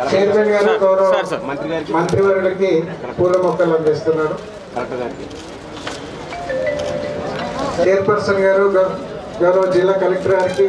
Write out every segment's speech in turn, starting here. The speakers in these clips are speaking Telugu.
చైర్మన్ గారు గౌరవ సార్, సార్, మంత్రి గారికి. మంత్రివర్యులకి పూల మొక్కలు అందిస్తున్నారు కలెక్టర్ గారికి చైర్పర్సన్ గారు గౌ- గౌరవ జిల్లా కలెక్టర్ గారికి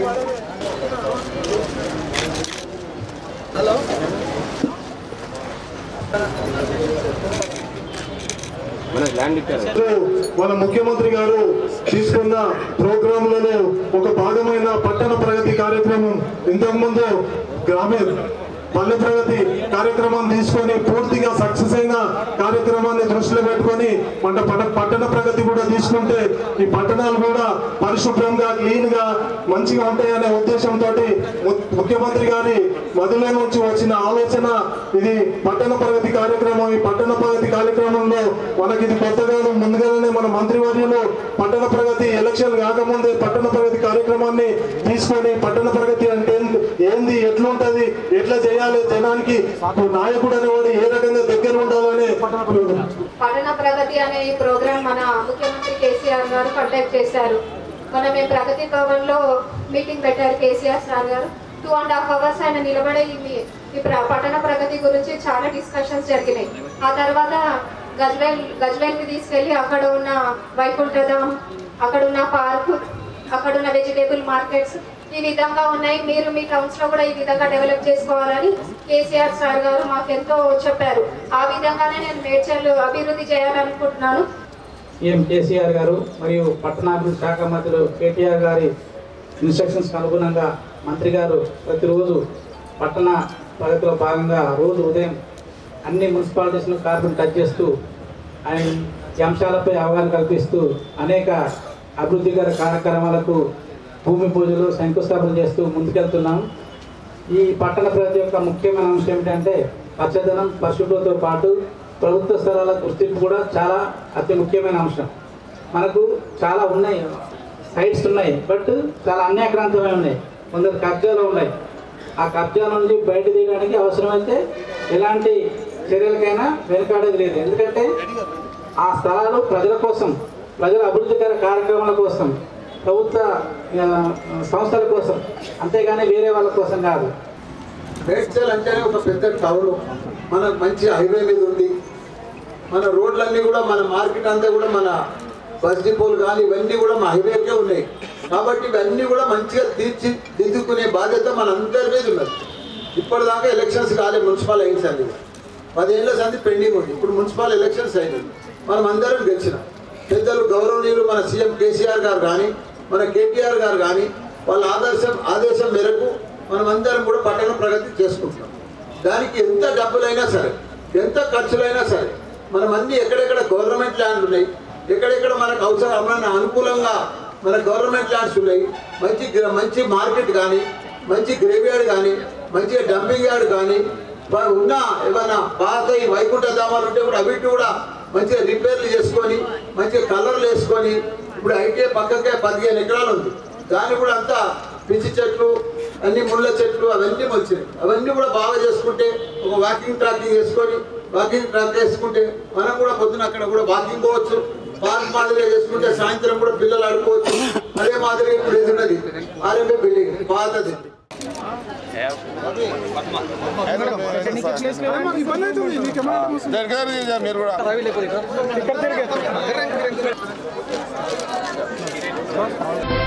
మన ల్యాండ్ ఇచ్చారు మన ముఖ్యమంత్రి గారు తీసుకున్న ప్రోగ్రాంలలో ఒక భాగమైన పట్టణ ప్రగతి కార్యక్రమం ఇంతకుముందు గ్రామీణ పల్లె ప్రగతి కార్యక్రమం తీసుకొని పూర్తిగా సక్సెస్ అయిన కార్యక్రమాన్ని దృష్టిలో పెట్టుకొని మన పట- పట్టణ ప్రగతి కూడా తీసుకుంటే ఈ పట్టణాలు కూడా పరిశుభ్రంగా క్లీన్ గా మంచిగా ఉంటాయనే ఉద్దేశంతో ముఖ్యమంత్రి గారి మధులో నుంచి వచ్చిన ఆలోచన ఇది పట్టణ ప్రగతి కార్యక్రమం ఈ పట్టణ ప్రగతి కార్యక్రమంలో మనకి ఇది కొత్తగాను ముందుగానే మన మంత్రివర్యులు పట్టణ ప్రగతి ఎలక్షన్ కాకముందే పట్టణ ప్రగతి కార్యక్రమాన్ని తీసుకొని పట్టణ ప్రగతి అంటే ఏంది ఎట్లుంటది ఎట్లా చేయాలి జనానికి నాయకుడు అనేవాడు ఏ రకంగా దగ్గర ఉండాలని పట్టణ ప్రగతి అనే ఈ ప్రోగ్రామ్ మన ముఖ్యమంత్రి కేసీఆర్ గారు కండక్ట్ చేశారు మన మేము ప్రగతి భవన్ లో మీటింగ్ పెట్టారు కేసీఆర్ సార్ గారు టూ అండ్ హాఫ్ అవర్స్ ఆయన నిలబడే ఈ మీ- ఈ ప్ర- పట్టణ ప్రగతి గురించి చాలా డిస్కషన్స్ జరిగినాయి ఆ తర్వాత గజ్వేల్ గజ్వేల్కి తీసుకెళ్ళి అక్కడ ఉన్న వైకుంఠధాం అక్కడ ఉన్న పార్కు అక్కడ ఉన్న వెజిటేబుల్ మార్కెట్స్ ఈ విధంగా ఉన్నాయి మీరు మీ టౌన్స్ లో కూడా ఈ విధంగా డెవలప్ చేసుకోవాలని కేసీఆర్ సార్ గారు మాకు ఎంతో చెప్పారు ఆ విధంగానే నేను మేడ్చల్ అభివృద్ధి చేయాలనుకుంటున్నాను సీఎం కేసీఆర్ గారు మరియు పట్టణాభివృద్ధి శాఖ మంత్రులు కేటీఆర్ గారి ఇన్స్ట్రక్షన్స్ అనుగుణంగా మంత్రి గారు ప్రతిరోజు పట్టణ ప్రగతిలో భాగంగా రోజు ఉదయం అన్ని మున్సిపాలిటీస్ను కార్పొరేట్ టచ్ చేస్తూ ఆయన ఈ అంశాలపై అవగాహన కల్పిస్తూ అనేక అభివృద్ధికర కార్యక్రమాలకు భూమి పూజలు శంకుస్థాపన చేస్తూ ముందుకెళ్తున్నాం ఈ పట్టణ ప్రగతి యొక్క ముఖ్యమైన అంశం ఏమిటంటే పచ్చదనం పరిశుభ్రతతో పాటు ప్రభుత్వ స్థలాల గుర్తింపు కూడా చాలా అతి ముఖ్యమైన అంశం మనకు చాలా ఉన్నాయి సైట్స్ ఉన్నాయి బట్ చాలా అన్యాక్రాంతమై ఉన్నాయి కొందరు కబ్జాలు ఉన్నాయి ఆ కబ్జా నుండి బయట తీయడానికి అవసరమైతే ఎలాంటి చర్యలకైనా వెనుకాడేది లేదు ఎందుకంటే ఆ స్థలాలు ప్రజల కోసం ప్రజల అభివృద్ధికర కార్యక్రమాల కోసం ప్రభుత్వ ఆ, సంస్థల కోసం అంతేగాని వేరే వాళ్ళ కోసం కాదు మేడ్చల్ అంటేనే ఒక పెద్ద టౌన్ మన మంచి హైవే మీద ఉంది మన రోడ్లన్నీ కూడా మన మార్కెట్ అంతా కూడా మన బస్ డిపోలు కానీ ఇవన్నీ కూడా మా హైవేకే ఉన్నాయి కాబట్టి ఇవన్నీ కూడా మంచిగా తీర్చి దిద్దుకునే బాధ్యత మన అందరి మీద ఉన్నది ఇప్పటిదాకా ఎలక్షన్స్ కాలే మున్సిపల్ అయింది సంది పదేళ్ల సంది పెండింగ్ ఉంది ఇప్పుడు మున్సిపల్ ఎలక్షన్స్ అయినాయి మనం అందరం గెలిచినాం పెద్దలు గౌరవనీయులు మన సీఎం కేసీఆర్ గారు కానీ మన కేటీఆర్ గారు కానీ వాళ్ళ ఆదర్శం ఆదేశం మేరకు మనం అందరం కూడా పట్టణ ప్రగతి చేసుకుంటున్నాం దానికి ఎంత డబ్బులైనా సరే ఎంత ఖర్చులైనా సరే మనం అన్ని ఎక్కడెక్కడ గవర్నమెంట్ ల్యాండ్లు ఉన్నాయి ఎక్కడెక్కడ మనకు అవసరమైన అనుకూలంగా మన గవర్నమెంట్ ల్యాండ్స్ ఉన్నాయి మంచి గ్ర- మంచి మార్కెట్ కానీ మంచి గ్రేవ్ యార్డ్ కానీ మంచి డంపింగ్ యార్డ్ కానీ వా- ఉన్న ఏమైనా పాత ఈ వైకుంఠ ధామాలు ఉంటే కూడా అవిటి కూడా మంచిగా రిపేర్లు చేసుకొని మంచిగా కలర్లు వేసుకొని ఇప్పుడు ఐటీ పక్కకే పదిహేను ఎకరాలు ఉంది దాన్ని కూడా అంతా పిచ్చి చెట్లు అన్ని ముళ్ళ చెట్లు అవన్నీ వచ్చినాయి అవన్నీ కూడా బాగా చేసుకుంటే ఒక వాకింగ్ ట్రాకింగ్ చేసుకొని వాకింగ్ ట్రాక్ వేసుకుంటే మనం కూడా పొద్దున అక్కడ కూడా వాకింగ్ పోవచ్చు పార్క్ మాదిరిగా చేసుకుంటే సాయంత్రం కూడా పిల్లలు ఆడుకోవచ్చు అదే మాదిరిగా ఇప్పుడు ఇది ఉన్నది ఆర్ఎంపీ బిల్డింగ్ పాతది మీరు కూడా ఇక్కడ తిరిగేస్తారు.